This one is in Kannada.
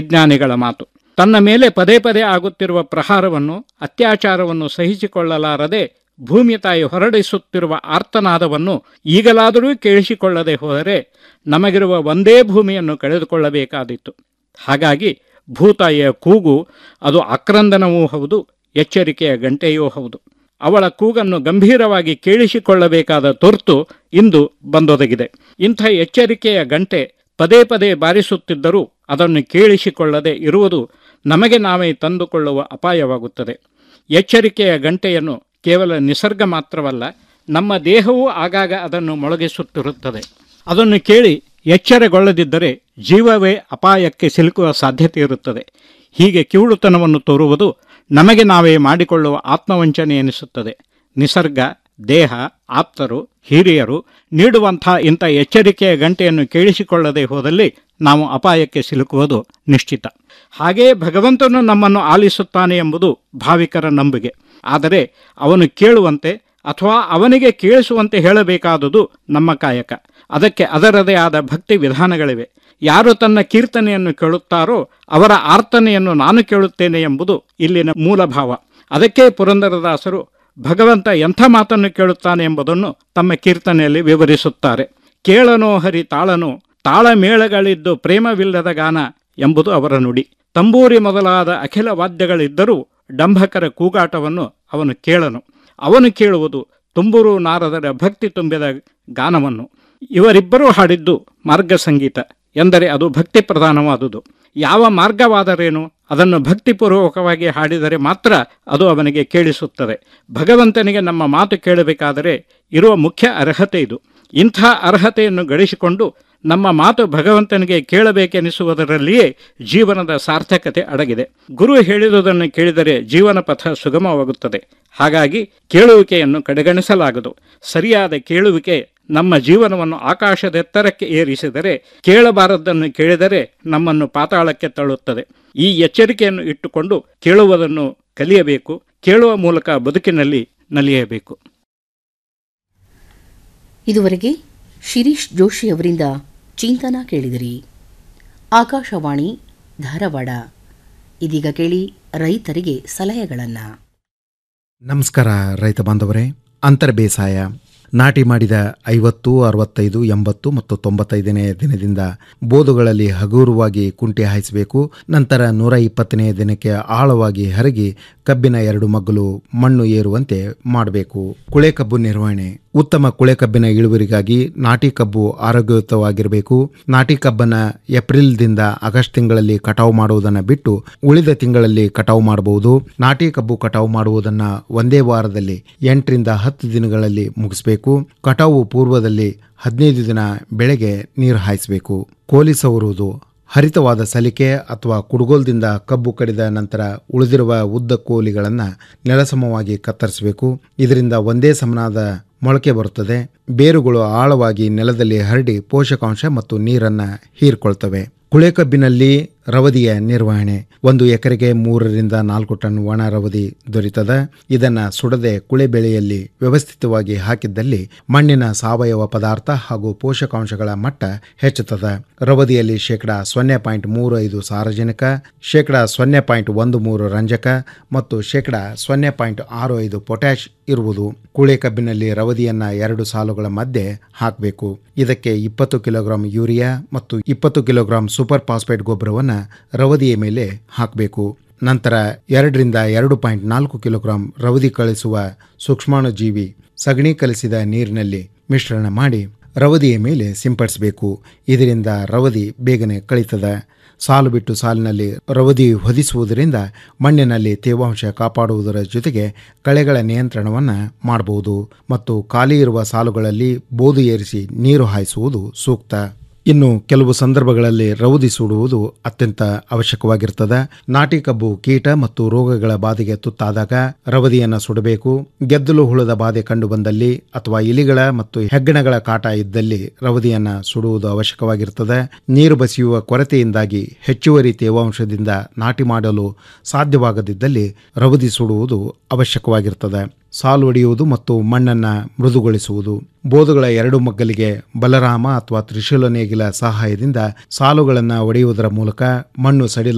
ವಿಜ್ಞಾನಿಗಳ ಮಾತು ತನ್ನ ಮೇಲೆ ಪದೇ ಪದೇ ಆಗುತ್ತಿರುವ ಪ್ರಹಾರವನ್ನು ಅತ್ಯಾಚಾರವನ್ನು ಸಹಿಸಿಕೊಳ್ಳಲಾರದೆ ಭೂಮಿ ತಾಯಿ ಹೊರಡಿಸುತ್ತಿರುವ ಆರ್ತನಾದವನ್ನು ಈಗಲಾದರೂ ಕೇಳಿಸಿಕೊಳ್ಳದೆ ಹೋದರೆ ನಮಗಿರುವ ಒಂದೇ ಭೂಮಿಯನ್ನು ಕಳೆದುಕೊಳ್ಳಬೇಕಾದೀತು ಹಾಗಾಗಿ ಭೂತಾಯಿಯ ಕೂಗು ಅದು ಆಕ್ರಂದನವೂ ಹೌದು ಎಚ್ಚರಿಕೆಯ ಗಂಟೆಯೂ ಹೌದು ಅವಳ ಕೂಗನ್ನು ಗಂಭೀರವಾಗಿ ಕೇಳಿಸಿಕೊಳ್ಳಬೇಕಾದ ತುರ್ತು ಇಂದು ಬಂದೊದಗಿದೆ ಇಂಥ ಎಚ್ಚರಿಕೆಯ ಗಂಟೆ ಪದೇ ಪದೇ ಬಾರಿಸುತ್ತಿದ್ದರೂ ಅದನ್ನು ಕೇಳಿಸಿಕೊಳ್ಳದೆ ಇರುವುದು ನಮಗೆ ನಾವೇ ತಂದುಕೊಳ್ಳುವ ಅಪಾಯವಾಗುತ್ತದೆ ಎಚ್ಚರಿಕೆಯ ಗಂಟೆಯನ್ನು ಕೇವಲ ನಿಸರ್ಗ ಮಾತ್ರವಲ್ಲ ನಮ್ಮ ದೇಹವೂ ಆಗಾಗ ಅದನ್ನು ಮೊಳಗಿಸುತ್ತಿರುತ್ತದೆ ಅದನ್ನು ಕೇಳಿ ಎಚ್ಚರಗೊಳ್ಳದಿದ್ದರೆ ಜೀವವೇ ಅಪಾಯಕ್ಕೆ ಸಿಲುಕುವ ಸಾಧ್ಯತೆ ಇರುತ್ತದೆ ಹೀಗೆ ಕಿವುಡುತನವನ್ನು ತೋರುವುದು ನಮಗೆ ನಾವೇ ಮಾಡಿಕೊಳ್ಳುವ ಆತ್ಮವಂಚನೆ ಎನಿಸುತ್ತದೆ ನಿಸರ್ಗ ದೇಹ ಆಪ್ತರು ಹಿರಿಯರು ನೀಡುವಂಥ ಇಂಥ ಎಚ್ಚರಿಕೆಯ ಗಂಟೆಯನ್ನು ಕೇಳಿಸಿಕೊಳ್ಳದೆ ಹೋದಲ್ಲಿ ನಾವು ಅಪಾಯಕ್ಕೆ ಸಿಲುಕುವುದು ನಿಶ್ಚಿತ ಹಾಗೆಯೇ ಭಗವಂತನು ನಮ್ಮನ್ನು ಆಲಿಸುತ್ತಾನೆ ಎಂಬುದು ಭಾವಿಕರ ನಂಬಿಕೆ ಆದರೆ ಅವನು ಕೇಳುವಂತೆ ಅಥವಾ ಅವನಿಗೆ ಕೇಳಿಸುವಂತೆ ಹೇಳಬೇಕಾದುದು ನಮ್ಮ ಕಾಯಕ ಅದಕ್ಕೆ ಅದರದೇ ಆದ ಭಕ್ತಿ ವಿಧಾನಗಳಿವೆ ಯಾರು ತನ್ನ ಕೀರ್ತನೆಯನ್ನು ಕೇಳುತ್ತಾರೋ ಅವರ ಆರ್ತನೆಯನ್ನು ನಾನು ಕೇಳುತ್ತೇನೆ ಎಂಬುದು ಇಲ್ಲಿನ ಮೂಲ ಭಾವ ಅದಕ್ಕೆ ಪುರಂದರದಾಸರು ಭಗವಂತ ಎಂಥ ಮಾತನ್ನು ಕೇಳುತ್ತಾನೆ ಎಂಬುದನ್ನು ತಮ್ಮ ಕೀರ್ತನೆಯಲ್ಲಿ ವಿವರಿಸುತ್ತಾರೆ ಕೇಳನೋ ಹರಿ ತಾಳನೋ ತಾಳಮೇಳಗಳಿದ್ದು ಪ್ರೇಮವಿಲ್ಲದ ಗಾನ ಎಂಬುದು ಅವರ ನುಡಿ ತಂಬೂರಿ ಮೊದಲಾದ ಅಖಿಲ ವಾದ್ಯಗಳಿದ್ದರೂ ಡಂಭಕರ ಕೂಗಾಟವನ್ನು ಅವನು ಕೇಳನು ಅವನು ಕೇಳುವುದು ತುಂಬೂರು ನಾರದರ ಭಕ್ತಿ ತುಂಬಿದ ಗಾನವನ್ನು ಇವರಿಬ್ಬರೂ ಹಾಡಿದ್ದು ಮಾರ್ಗ ಸಂಗೀತ ಎಂದರೆ ಅದು ಭಕ್ತಿ ಪ್ರಧಾನವಾದುದು ಯಾವ ಮಾರ್ಗವಾದರೇನು ಅದನ್ನು ಭಕ್ತಿಪೂರ್ವಕವಾಗಿ ಹಾಡಿದರೆ ಮಾತ್ರ ಅದು ಅವನಿಗೆ ಕೇಳಿಸುತ್ತದೆ ಭಗವಂತನಿಗೆ ನಮ್ಮ ಮಾತು ಕೇಳಬೇಕಾದರೆ ಇರುವ ಮುಖ್ಯ ಅರ್ಹತೆ ಇದು ಇಂಥ ಅರ್ಹತೆಯನ್ನು ಗಳಿಸಿಕೊಂಡು ನಮ್ಮ ಮಾತು ಭಗವಂತನಿಗೆ ಕೇಳಬೇಕೆನಿಸುವುದರಲ್ಲಿಯೇ ಜೀವನದ ಸಾರ್ಥಕತೆ ಅಡಗಿದೆ ಗುರು ಹೇಳಿದುದನ್ನು ಕೇಳಿದರೆ ಜೀವನ ಪಥ ಸುಗಮವಾಗುತ್ತದೆ ಹಾಗಾಗಿ ಕೇಳುವಿಕೆಯನ್ನು ಕಡೆಗಣಿಸಲಾಗದು ಸರಿಯಾದ ಕೇಳುವಿಕೆ ನಮ್ಮ ಜೀವನವನ್ನು ಆಕಾಶದೆತ್ತರಕ್ಕೆ ಏರಿಸಿದರೆ ಕೇಳಬಾರದನ್ನು ಕೇಳಿದರೆ ನಮ್ಮನ್ನು ಪಾತಾಳಕ್ಕೆ ತಳ್ಳುತ್ತದೆ ಈ ಎಚ್ಚರಿಕೆಯನ್ನು ಇಟ್ಟುಕೊಂಡು ಕೇಳುವುದನ್ನು ಕಲಿಯಬೇಕು ಕೇಳುವ ಮೂಲಕ ಬದುಕಿನಲ್ಲಿ ನಲಿಯಬೇಕು ಇದುವರೆಗೆ ಶಿರೀಶ್ ಜೋಶಿ ಅವರಿಂದ ಚಿಂತನ ಕೇಳಿದಿರಿ ಆಕಾಶವಾಣಿ ಧಾರವಾಡ ಇದೀಗ ಕೇಳಿ ರೈತರಿಗೆ ಸಲಹೆಗಳನ್ನು ನಮಸ್ಕಾರ ರೈತ ಬಾಂಧವರೇ ಅಂತರ ಬೇಸಾಯ ನಾಟಿ ಮಾಡಿದ ಐವತ್ತು ಅರವತ್ತೈದು ಎಂಬತ್ತು ಮತ್ತು ತೊಂಬತ್ತೈದನೇ ದಿನದಿಂದ ಬೋದುಗಳಲ್ಲಿ ಹಗುರವಾಗಿ ಕುಂಟೆ ಹಾಯಿಸಬೇಕು ನಂತರ ನೂರ ಇಪ್ಪತ್ತನೇ ದಿನಕ್ಕೆ ಆಳವಾಗಿ ಹರಗಿ ಕಬ್ಬಿನ ಎರಡು ಮಗ್ಗಲು ಮಣ್ಣು ಏರುವಂತೆ ಮಾಡಬೇಕು ಕುಳೆ ಕಬ್ಬು ನಿರ್ವಹಣೆ ಉತ್ತಮ ಕುಳೆ ಕಬ್ಬಿನ ಇಳುವರಿಗಾಗಿ ನಾಟಿ ಕಬ್ಬು ಆರೋಗ್ಯಯುತವಾಗಿರಬೇಕು ನಾಟಿ ಕಬ್ಬನ್ನ ಏಪ್ರಿಲ್ದಿಂದ ಆಗಸ್ಟ್ ತಿಂಗಳಲ್ಲಿ ಕಟಾವು ಮಾಡುವುದನ್ನು ಬಿಟ್ಟು ಉಳಿದ ತಿಂಗಳಲ್ಲಿ ಕಟಾವು ಮಾಡಬಹುದು ನಾಟಿ ಕಬ್ಬು ಕಟಾವು ಮಾಡುವುದನ್ನ ಒಂದೇ ವಾರದಲ್ಲಿ ಎಂಟರಿಂದ ಹತ್ತು ದಿನಗಳಲ್ಲಿ ಮುಗಿಸಬೇಕು ಕಟಾವು ಪೂರ್ವದಲ್ಲಿ ಹದಿನೈದು ದಿನ ಬೆಳೆಗೆ ನೀರು ಹಾಯಿಸಬೇಕು ಕೋಲಿ ಸವರುವುದು ಹರಿತವಾದ ಸಲಿಕೆ ಅಥವಾ ಕುಡುಗೋಲ್ದಿಂದ ಕಬ್ಬು ಕಡಿದ ನಂತರ ಉಳಿದಿರುವ ಉದ್ದ ಕೋಲಿಗಳನ್ನು ನೆಲಸಮವಾಗಿ ಕತ್ತರಿಸಬೇಕು ಇದರಿಂದ ಒಂದೇ ಸಮನಾದ ಮೊಳಕೆ ಬರುತ್ತದೆ ಬೇರುಗಳು ಆಳವಾಗಿ ನೆಲದಲ್ಲಿ ಹರಡಿ ಪೋಷಕಾಂಶ ಮತ್ತು ನೀರನ್ನು ಹೀರ್ಕೊಳ್ತವೆ ಕುಳೆ ಕಬ್ಬಿನಲ್ಲಿ ರವದಿಯ ನಿರ್ವಹಣೆ ಒಂದು ಎಕರೆಗೆ ಮೂರರಿಂದ ನಾಲ್ಕು ಟನ್ ಒಣ ರವದಿ ದೊರೀತದ ಇದನ್ನು ಸುಡದೆ ಕುಳೆ ಬೆಳೆಯಲ್ಲಿ ವ್ಯವಸ್ಥಿತವಾಗಿ ಹಾಕಿದ್ದಲ್ಲಿ ಮಣ್ಣಿನ ಸಾವಯವ ಪದಾರ್ಥ ಹಾಗೂ ಪೋಷಕಾಂಶಗಳ ಮಟ್ಟ ಹೆಚ್ಚುತ್ತದೆ ರವದಿಯಲ್ಲಿ ಶೇಕಡ ಸೊನ್ನೆ ಪಾಯಿಂಟ್ ಮೂರು ಐದು ಸಾರಜನಕ ಶೇಕಡ ಸೊನ್ನೆ ಪಾಯಿಂಟ್ ಒಂದು ಮೂರು ರಂಜಕ ಮತ್ತು ಶೇಕಡ ಸೊನ್ನೆ ಪಾಯಿಂಟ್ ಆರು ಐದು ಪೊಟ್ಯಾಶ್ ಇರುವುದು ಕುಳೆ ಕಬ್ಬಿನಲ್ಲಿ ರವದಿಯನ್ನ ಎರಡು ಸಾಲುಗಳ ಮಧ್ಯೆ ಹಾಕಬೇಕು ಇದಕ್ಕೆ ಇಪ್ಪತ್ತು ಕಿಲೋಗ್ರಾಂ ಯೂರಿಯಾ ಮತ್ತು ಇಪ್ಪತ್ತು ಕಿಲೋಗ್ರಾಂ ಸೂಪರ್ ಫಾಸ್ಫೇಟ್ ಗೊಬ್ಬರವನ್ನು ರವದಿಯ ಮೇಲೆ ಹಾಕಬೇಕು ನಂತರ ಎರಡರಿಂದ ಎರಡು ಪಾಯಿಂಟ್ ನಾಲ್ಕು ಕಿಲೋಗ್ರಾಂ ರವದಿ ಕಳಿಸುವ ಸೂಕ್ಷ್ಮಾಣುಜೀವಿ ಸಗಣಿ ಕಲಿಸಿದ ನೀರಿನಲ್ಲಿ ಮಿಶ್ರಣ ಮಾಡಿ ರವದಿಯ ಮೇಲೆ ಸಿಂಪಡಿಸಬೇಕು ಇದರಿಂದ ರವದಿ ಬೇಗನೆ ಕಳೀತದೆ ಸಾಲು ಬಿಟ್ಟು ಸಾಲಿನಲ್ಲಿ ರವದಿ ಹೊದಿಸುವುದರಿಂದ ಮಣ್ಣಿನಲ್ಲಿ ತೇವಾಂಶ ಕಾಪಾಡುವುದರ ಜೊತೆಗೆ ಕಳೆಗಳ ನಿಯಂತ್ರಣವನ್ನು ಮಾಡಬಹುದು ಮತ್ತು ಖಾಲಿ ಇರುವ ಸಾಲುಗಳಲ್ಲಿ ಬೋದು ಏರಿಸಿ ನೀರು ಹಾಯಿಸುವುದು ಸೂಕ್ತ ಇನ್ನು ಕೆಲವು ಸಂದರ್ಭಗಳಲ್ಲಿ ರೌದಿ ಸುಡುವುದು ಅತ್ಯಂತ ಅವಶ್ಯಕವಾಗಿರ್ತದೆ ನಾಟಿ ಕಬ್ಬು ಕೀಟ ಮತ್ತು ರೋಗಗಳ ಬಾಧೆಗೆ ತುತ್ತಾದಾಗ ರವದಿಯನ್ನು ಸುಡಬೇಕು ಗೆದ್ದಲು ಹುಳದ ಬಾಧೆ ಕಂಡುಬಂದಲ್ಲಿ ಅಥವಾ ಇಲಿಗಳ ಮತ್ತು ಹೆಗ್ಗಣಗಳ ಕಾಟ ಇದ್ದಲ್ಲಿ ರವದಿಯನ್ನು ಸುಡುವುದು ಅವಶ್ಯಕವಾಗಿರ್ತದೆ ನೀರು ಬಸಿಯುವ ಕೊರತೆಯಿಂದಾಗಿ ಹೆಚ್ಚುವರಿ ತೇವಾಂಶದಿಂದ ನಾಟಿ ಮಾಡಲು ಸಾಧ್ಯವಾಗದಿದ್ದಲ್ಲಿ ರವದಿ ಸುಡುವುದು ಅವಶ್ಯಕವಾಗಿರ್ತದೆ ಸಾಲು ಒಡೆಯುವುದು ಮತ್ತು ಮಣ್ಣನ್ನು ಮೃದುಗೊಳಿಸುವುದು ಬೋಧುಗಳ ಎರಡು ಮಗ್ಗಲಿಗೆ ಬಲರಾಮ ಅಥವಾ ತ್ರಿಶೂಲ ನೇಗಿಲ ಸಹಾಯದಿಂದ ಸಾಲುಗಳನ್ನು ಒಡೆಯುವುದರ ಮೂಲಕ ಮಣ್ಣು ಸಡಿಲ